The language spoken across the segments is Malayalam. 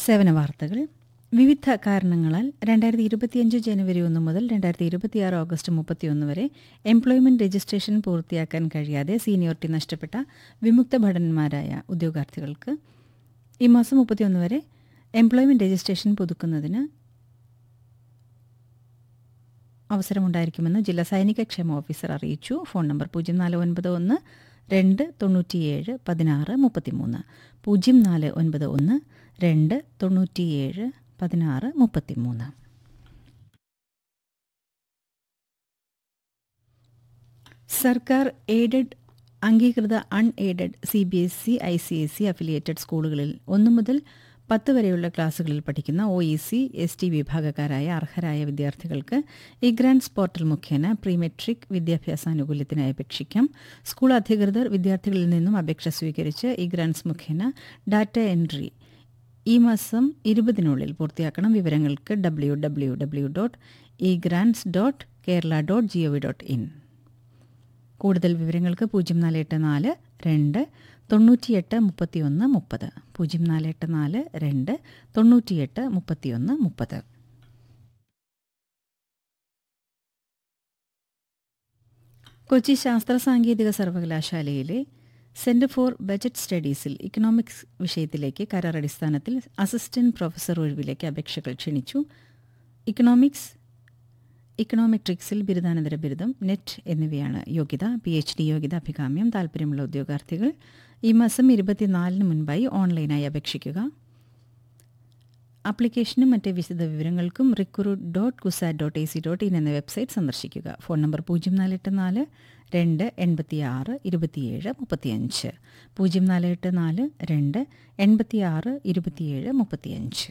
സേവന വാർത്തകൾ വിവിധ കാരണങ്ങളാൽ രണ്ടായിരത്തി ഇരുപത്തിയഞ്ച് ജനുവരി ഒന്ന് മുതൽ രണ്ടായിരത്തി ഇരുപത്തിയാറ് ഓഗസ്റ്റ് മുപ്പത്തിയൊന്ന് വരെ എംപ്ലോയ്മെന്റ് രജിസ്ട്രേഷൻ പൂർത്തിയാക്കാൻ കഴിയാതെ സീനിയോറിറ്റി നഷ്ടപ്പെട്ട വിമുക്ത ഭടന്മാരായ ഉദ്യോഗാർത്ഥികൾക്ക് ഈ മാസം മുപ്പത്തിയൊന്ന് വരെ എംപ്ലോയ്മെന്റ് രജിസ്ട്രേഷൻ പുതുക്കുന്നതിന് അവസരമുണ്ടായിരിക്കുമെന്ന് ജില്ലാ സൈനിക ക്ഷേമ ഓഫീസർ അറിയിച്ചു ഫോൺ നമ്പർ പൂജ്യം നാല് ഒൻപത് ഒന്ന് രണ്ട് തൊണ്ണൂറ്റിയേഴ് പതിനാറ് മുപ്പത്തിമൂന്ന് പൂജ്യം നാല് ഒൻപത് ഒന്ന് രണ്ട് തൊണ്ണൂറ്റിയേഴ് പതിനാറ് മുപ്പത്തിമൂന്ന് സർക്കാർ എയ്ഡഡ് അംഗീകൃത unaided C B S E I C S C affiliated സ്കൂളുകളിൽ ഒന്നു മുതൽ പത്ത് വരെയുള്ള ക്ലാസുകളിൽ പഠിക്കുന്ന O E C S T വിഭാഗക്കാരായ അർഹരായ വിദ്യാർത്ഥികൾക്ക് ഇഗ്രാൻസ് പോർട്ടൽ മുഖേന പ്രീ മെട്രിക് വിദ്യാഭ്യാസാനുകൂല്യത്തിനായി അപേക്ഷിക്കാം സ്കൂൾ അധികൃതർ വിദ്യാർത്ഥികളിൽ നിന്നും അപേക്ഷ സ്വീകരിച്ച് ഇഗ്രാൻസ് മുഖേന ഡാറ്റ എൻട്രി ഈ മാസം ഇരുപതിനുള്ളിൽ പൂർത്തിയാക്കണം വിവരങ്ങൾക്ക് W W W dot E grants dot Kerala dot G O V dot in കൂടുതൽ വിവരങ്ങൾക്ക് പൂജ്യം നാല് എട്ട് നാല് രണ്ട് തൊണ്ണൂറ്റിയെട്ട് മുപ്പത്തിയൊന്ന് മുപ്പത് പൂജ്യം നാല് എട്ട് നാല് രണ്ട് തൊണ്ണൂറ്റിയെട്ട് മുപ്പത്തിയൊന്ന് മുപ്പത് കൊച്ചി ശാസ്ത്ര സാങ്കേതിക സർവകലാശാലയിലെ സെന്റർ ഫോർ ബജറ്റ് സ്റ്റഡീസിൽ ഇക്കണോമിക്സ് വിഷയത്തിലേക്ക് കരാർ അടിസ്ഥാനത്തിൽ അസിസ്റ്റന്റ് പ്രൊഫസർ ഒഴിവിലേക്ക് അപേക്ഷകൾ ക്ഷണിച്ചു ഇക്കണോമിക്സ് ഇക്കണോമെട്രിക്സിൽ ബിരുദാനന്തര ബിരുദം നെറ്റ് എന്നിവയാണ് യോഗ്യത പി എച്ച് ഡി യോഗ്യത അഭികാമ്യം താൽപ്പര്യമുള്ള ഉദ്യോഗാർത്ഥികൾ ഈ മാസം ഇരുപത്തിനാലിന് മുൻപായി ഓൺലൈനായി അപേക്ഷിക്കുക ആപ്ലിക്കേഷനും മറ്റ് വിശദ വിവരങ്ങൾക്കും recruit dot CUSAT dot A C dot in എന്ന വെബ്സൈറ്റ് സന്ദർശിക്കുക ഫോൺ നമ്പർ പൂജ്യം നാല് എട്ട് നാല് രണ്ട് എൺപത്തിയാറ് ഇരുപത്തിയേഴ് മുപ്പത്തിയഞ്ച് പൂജ്യം നാല് എട്ട് നാല് രണ്ട് എൺപത്തിയാറ് ഇരുപത്തിയേഴ് മുപ്പത്തിയഞ്ച്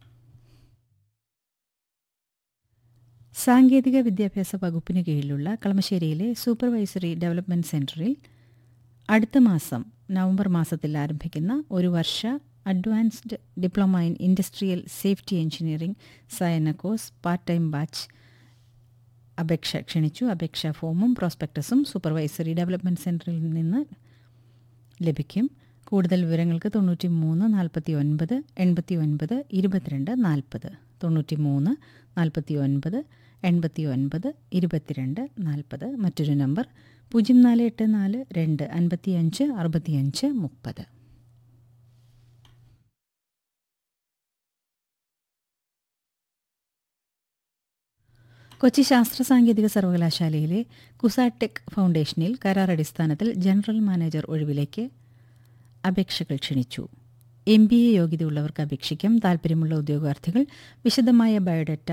സാങ്കേതിക വിദ്യാഭ്യാസ വകുപ്പിന് കീഴിലുള്ള കളമശ്ശേരിയിലെ സൂപ്പർവൈസറി ഡെവലപ്മെന്റ് സെന്ററിൽ അടുത്ത മാസം നവംബർ മാസത്തിൽ ആരംഭിക്കുന്ന ഒരു വർഷ advanced diploma in industrial safety engineering സയന കോഴ്സ് പാർട്ട് ടൈം ബാച്ച് അപേക്ഷ ക്ഷണിച്ചു അപേക്ഷാ ഫോമും പ്രോസ്പെക്ടസും സൂപ്പർവൈസറി ഡെവലപ്മെന്റ് സെന്ററിൽ നിന്ന് ലഭിക്കും കൂടുതൽ വിവരങ്ങൾക്ക് തൊണ്ണൂറ്റി മൂന്ന് നാൽപ്പത്തി ഒൻപത് എൺപത്തി ഒൻപത് ഇരുപത്തിരണ്ട് നാൽപ്പത് തൊണ്ണൂറ്റി മൂന്ന് നാൽപ്പത്തി ഒൻപത് എൺപത്തി ഒൻപത് ഇരുപത്തിരണ്ട് നാൽപ്പത് മറ്റൊരു നമ്പർ പൂജ്യം നാല് എട്ട് നാല് രണ്ട് അൻപത്തിയഞ്ച് അറുപത്തിയഞ്ച് മുപ്പത് കൊച്ചി ശാസ്ത്ര സാങ്കേതിക സർവകലാശാലയിലെ കുസാടെക് ഫൗണ്ടേഷനിൽ കരാർ അടിസ്ഥാനത്തിൽ ജനറൽ മാനേജർ ഒഴിവിലേക്ക് അപേക്ഷകൾ ക്ഷണിച്ചു എം ബി എ യോഗ്യതയുള്ളവർക്ക് അപേക്ഷിക്കാം താൽപ്പര്യമുള്ള ഉദ്യോഗാർത്ഥികൾ വിശദമായ biodata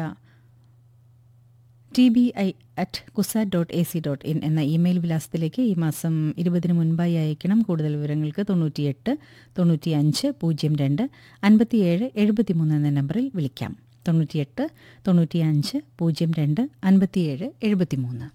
T B I at CUSAT dot A C dot in എന്ന ഇമെയിൽ വിലാസത്തിലേക്ക് ഈ മാസം ഇരുപതിന് മുൻപായി അയക്കണം കൂടുതൽ വിവരങ്ങൾക്ക് തൊണ്ണൂറ്റിയെട്ട് തൊണ്ണൂറ്റിയഞ്ച് പൂജ്യം രണ്ട് അൻപത്തിയേഴ് എഴുപത്തിമൂന്ന് എന്ന നമ്പറിൽ വിളിക്കാം തൊണ്ണൂറ്റിയെട്ട് തൊണ്ണൂറ്റിയഞ്ച് പൂജ്യം രണ്ട് അൻപത്തിയേഴ് എഴുപത്തിമൂന്ന്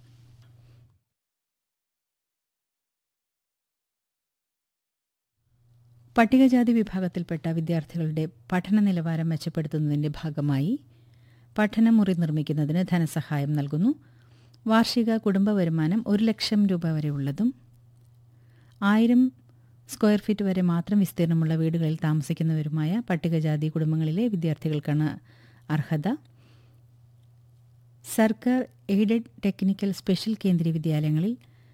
പട്ടികജാതി വിഭാഗത്തിൽപ്പെട്ട വിദ്യാർത്ഥികളുടെ പഠന നിലവാരം മെച്ചപ്പെടുത്തുന്നതിൻ്റെ ഭാഗമായി പഠനമുറി നിർമ്മിക്കുന്നതിന് ധനസഹായം നൽകുന്നു വാർഷിക കുടുംബ വരുമാനം ഒരു ലക്ഷം രൂപ വരെ ഉള്ളതും ആയിരം സ്ക്വയർ ഫീറ്റ് വരെ മാത്രം വിസ്തീർണമുള്ള വീടുകളിൽ താമസിക്കുന്നവരുമായ പട്ടികജാതി കുടുംബങ്ങളിലെ വിദ്യാർത്ഥികൾക്കാണ് അർഹത സർക്കാർ എയ്ഡഡ് ടെക്നിക്കൽ സ്പെഷ്യൽ കേന്ദ്രീയ വിദ്യാലയങ്ങളിൽ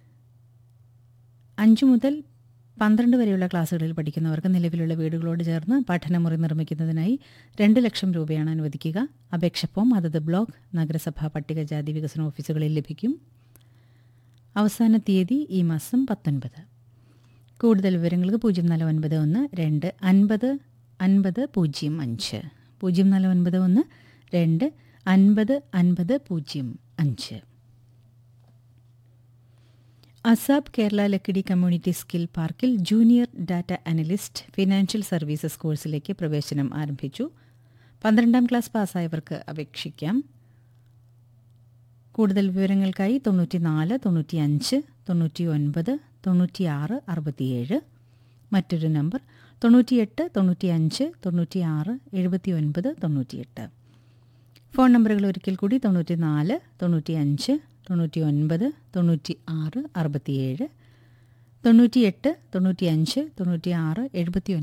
അഞ്ചു മുതൽ പന്ത്രണ്ട് വരെയുള്ള ക്ലാസ്സുകളിൽ പഠിക്കുന്നവർക്ക് നിലവിലുള്ള വീടുകളോട് ചേർന്ന് പഠനമുറി നിർമ്മിക്കുന്നതിനായി രണ്ട് ലക്ഷം രൂപയാണ് അനുവദിക്കുക അപേക്ഷ ഫോം അതത് ബ്ലോക്ക് നഗരസഭ പട്ടികജാതി വികസന ഓഫീസുകളിൽ ലഭിക്കും അവസാന തീയതി ഈ മാസം പത്തൊൻപത് കൂടുതൽ വിവരങ്ങൾക്ക് പൂജ്യം നാല് ഒൻപത് ഒന്ന് രണ്ട് അൻപത് അൻപത് പൂജ്യം അഞ്ച് പൂജ്യം നാല് ഒൻപത് ഒന്ന് രണ്ട് അൻപത് അൻപത് പൂജ്യം അഞ്ച് ASAP Kerala Lakkidi community skill പാർക്കിൽ junior data analyst financial services കോഴ്സിലേക്ക് പ്രവേശനം ആരംഭിച്ചു പന്ത്രണ്ടാം ക്ലാസ് പാസ്സായവർക്ക് അപേക്ഷിക്കാം കൂടുതൽ വിവരങ്ങൾക്കായി തൊണ്ണൂറ്റിനാല് തൊണ്ണൂറ്റിയഞ്ച് തൊണ്ണൂറ്റി ഒൻപത് തൊണ്ണൂറ്റിയാറ് അറുപത്തിയേഴ് മറ്റൊരു നമ്പർ തൊണ്ണൂറ്റിയെട്ട് തൊണ്ണൂറ്റിയഞ്ച് തൊണ്ണൂറ്റിയാറ് എഴുപത്തി ഒൻപത് തൊണ്ണൂറ്റിയെട്ട് ഫോൺ നമ്പറുകൾ ഒരിക്കൽ കൂടി തൊണ്ണൂറ്റിനാല് തൊണ്ണൂറ്റിയഞ്ച് തൊണ്ണൂറ്റി ഒൻപത് തൊണ്ണൂറ്റി ആറ് അറുപത്തിയേഴ് തൊണ്ണൂറ്റിയെട്ട് തൊണ്ണൂറ്റിയഞ്ച് തൊണ്ണൂറ്റിയാറ് എഴുപത്തി